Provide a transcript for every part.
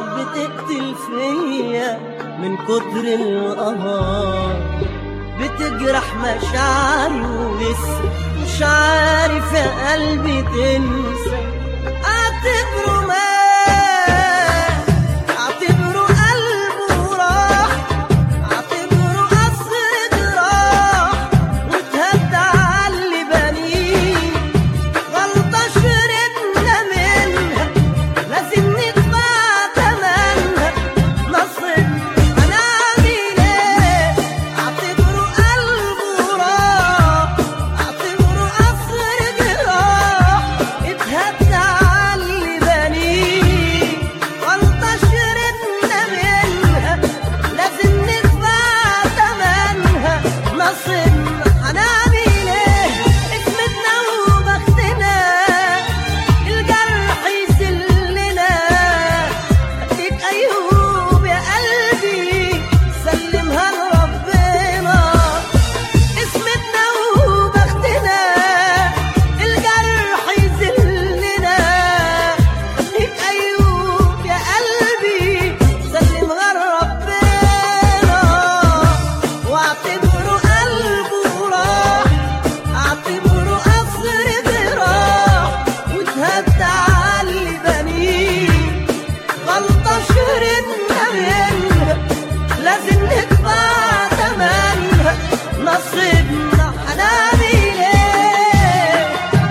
بتقتل فيا من كتر القهار بتجرح مشاعري ولسه مش عارف يا قلبي تنسى اعتبره مات اعتبره قلبه راح اعتبره قصر جراح واتهد على اللي بنيه غلطة شربنا منها لازم ندفع تمنها نصر هنعمل ايه اعتبره قلبه راح اعتبره قصر جراح اتهد على اللي بنيه غلطة شربنا منها لازم ندفع تمنها نصيبنا هنعمل ايه اسمتنا وبختنا الجرح يسلنا خليك ايوب يا قلبي سلمها لربنا اسمتنا وبختنا الجرح يذلنا خليك ايوب يا قلبي سلمها لربنا واعتبره قلبه راح اعتبره قصر جراح واتهد على اللي بنيه غلطة شربنا منها لازم ندفع تمنها نصيبنا هنعمل ايه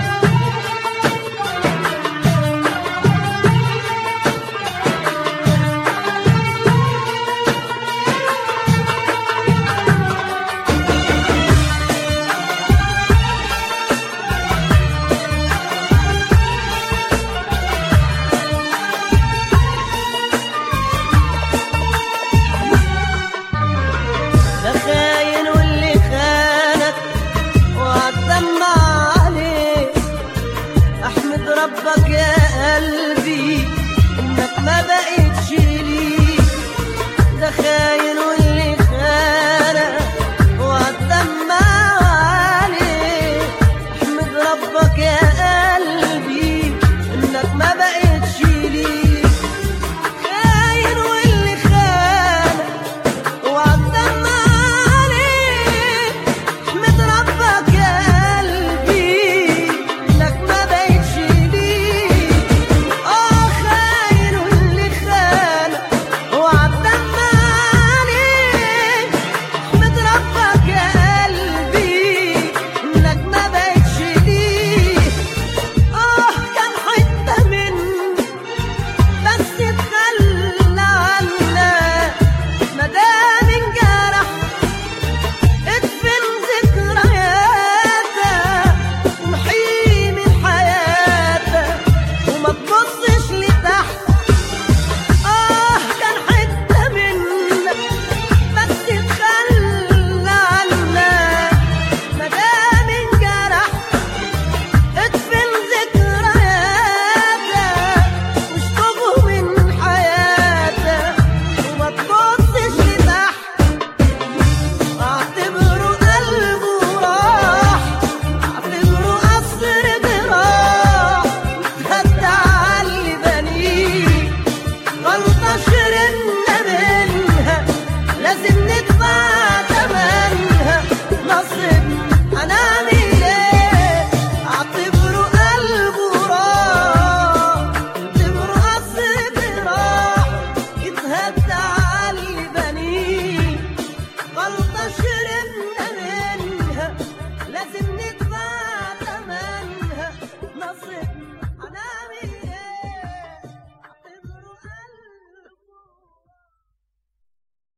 ده خاين واللي خانك وعالدمع عليك احمد ربك يا قلبي انك ما بقيت